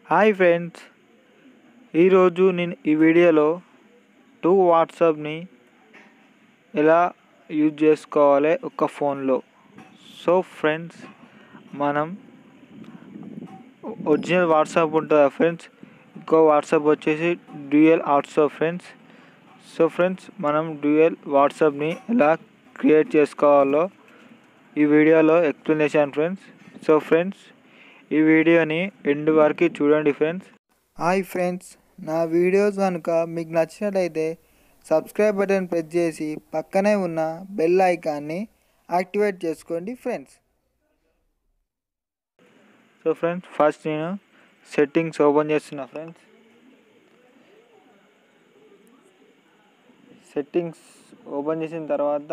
hi friends ఈరోజు నేను ఈ వీడియోలో టూ వాట్సాప్ని ఎలా యూజ్ చేసుకోవాలి ఒక ఫోన్లో సో ఫ్రెండ్స్ మనం ఒరిజినల్ వాట్సాప్ ఉంటుందా ఫ్రెండ్స్ ఇంకో వాట్సాప్ వచ్చేసి dual WhatsApp friends so friends మనం డ్యూయల్ వాట్సాప్ని ఎలా క్రియేట్ చేసుకోవాలో ఈ వీడియోలో ఎక్స్ప్లెనేషన్ ఫ్రెండ్స్ సో ఫ్రెండ్స్ ఈ వీడియోని ఎండ్ వరకు చూడండి ఫ్రెండ్స్ హాయ్ ఫ్రెండ్స్ నా వీడియోస్ కనుక మీకు నచ్చినట్లయితే సబ్స్క్రైబ్ బటన్ ప్రెస్ చేసి పక్కనే ఉన్న బెల్ ఐకాన్ని యాక్టివేట్ చేసుకోండి ఫ్రెండ్స్ సో ఫ్రెండ్స్ ఫస్ట్ నేను సెట్టింగ్స్ ఓపెన్ చేస్తున్నా ఫ్రెండ్స్ సెట్టింగ్స్ ఓపెన్ చేసిన తర్వాత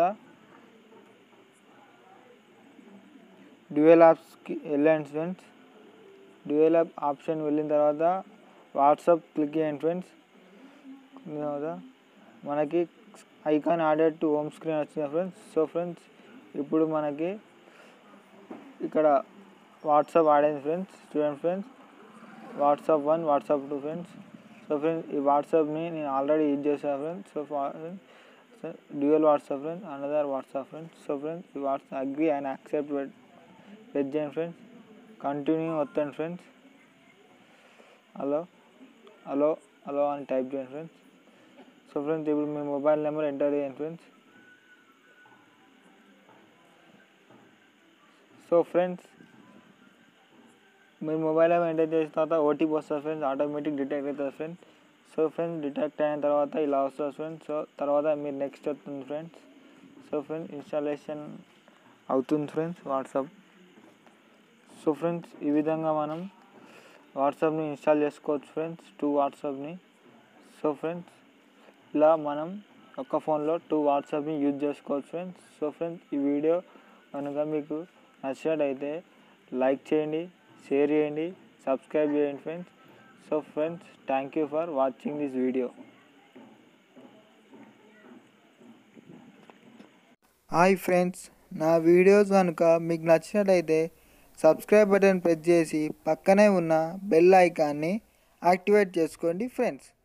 డ్యూయల్ యాప్స్కి వెళ్ళండి ఫ్రెండ్స్ డ్యూయల్ యాప్ ఆప్షన్ వెళ్ళిన తర్వాత వాట్సాప్ క్లిక్ చేయండి ఫ్రెండ్స్ తర్వాత మనకి icon added to home screen వచ్చింది ఫ్రెండ్స్ సో ఫ్రెండ్స్ ఇప్పుడు మనకి ఇక్కడ వాట్సాప్ ఆడింది ఫ్రెండ్స్ చూడండి friends WhatsApp one WhatsApp two friends so friends ఈ వాట్సాప్ని నేను ఆల్రెడీ యూజ్ చేశాను friends so friends dual WhatsApp friends another WhatsApp friends so friends ఈ WhatsApp agree and accept press చేయండి ఫ్రెండ్స్ కంటిన్యూ వస్తాను ఫ్రెండ్స్ హలో హలో హలో అని type చేయండి friends so friends ఇప్పుడు మీ మొబైల్ నెంబర్ ఎంటర్ చేయండి friends so friends మీరు mobile number enter చేసిన తర్వాత ఓటీపీ వస్తుంది ఫ్రెండ్స్ ఆటోమేటిక్ డిటెక్ట్ అవుతుంది ఫ్రెండ్స్ సో ఫ్రెండ్స్ డిటెక్ట్ అయిన తర్వాత ఇలా వస్తుంది ఫ్రెండ్స్ సో తర్వాత మీరు నెక్స్ట్ వస్తుంది ఫ్రెండ్స్ సో ఫ్రెండ్స్ ఇన్స్టాలేషన్ అవుతుంది ఫ్రెండ్స్ వాట్సాప్ సో ఫ్రెండ్స్ ఈ విధంగా మనం వాట్సాప్ని ఇన్స్టాల్ చేసుకోవచ్చు ఫ్రెండ్స్ టూ వాట్సాప్ని సో ఫ్రెండ్స్ ఇలా మనం ఒక ఫోన్లో టూ వాట్సాప్ని యూజ్ చేసుకోవచ్చు ఫ్రెండ్స్ సో ఫ్రెండ్స్ ఈ వీడియో కనుక మీకు నచ్చినట్టయితే లైక్ చేయండి షేర్ చేయండి సబ్స్క్రైబ్ చేయండి friends so friends thank you for watching this video hi friends నా వీడియోస్ కనుక మీకు నచ్చినట్లయితే సబ్స్క్రైబ్ బటన్ ప్రెస్ చేసి పక్కనే ఉన్న బెల్ ఐకాన్ని యాక్టివేట్ చేసుకోండి ఫ్రెండ్స్